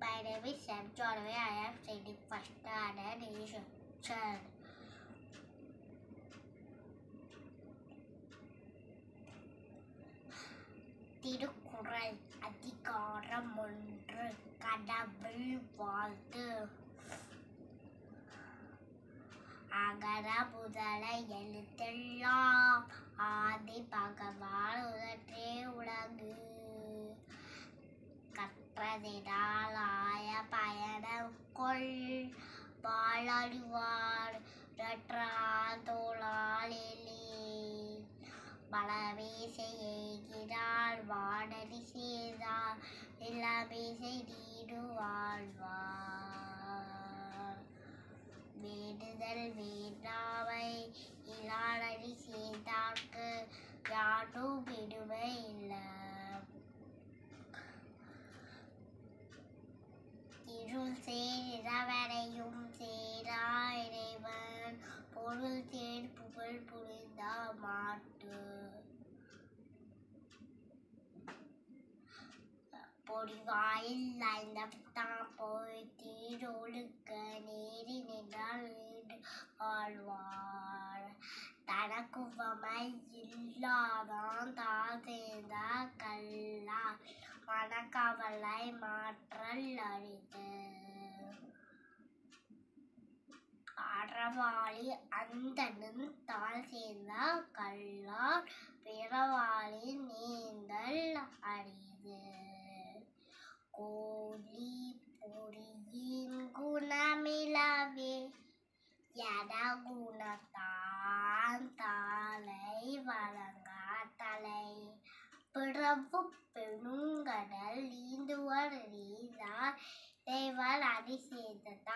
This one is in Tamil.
My name is Sam Jordan. I am studying first standard Asian. Thirukkural அதிகாரம் ஒன்று கடவுள் வாழ்த்து அகர முதல எழுத்தெல்லாம் ஆதி பகவான் உதற்றே உலகு கற்றதினால் ஆய பயணம் கொள் வாழறிவார் தோளால் எழி பலவே செய்கிறார் வாடடி செய்தார் எல்லாமே செய்தீடு வாழ்வார் வேண்டுதல் வேண்டாமை இலாடடி செய்தார்க்கு யாரும் விடுமை இல்லை இருள் சேரவரையும் சேரா இறைவன் பொருள் தேர் புகழ் புரிந்த மாட்டு பொடிவாயில் ஐந்தத்தான் போய் தீரொழுக்க நேரி நின்றால் நீண்டு வாழ்வார் தனக்குவமை இல்லாதான் தான் சேர்ந்த கல்லா மனக்கவலை மாற்றல் அரிது அறவாளி அந்தனும் தாழ் சேர்ந்த கல்லார் பிறவாளி நீந்தல் அரிது கோழி பொறியின் குணமிலவே என குணத்தான் தாளை வழங்கா தலை பிறப்பு பெருங்கடல் நீந்துவர் நீந்தார் இறைவன் அடி செய்ததா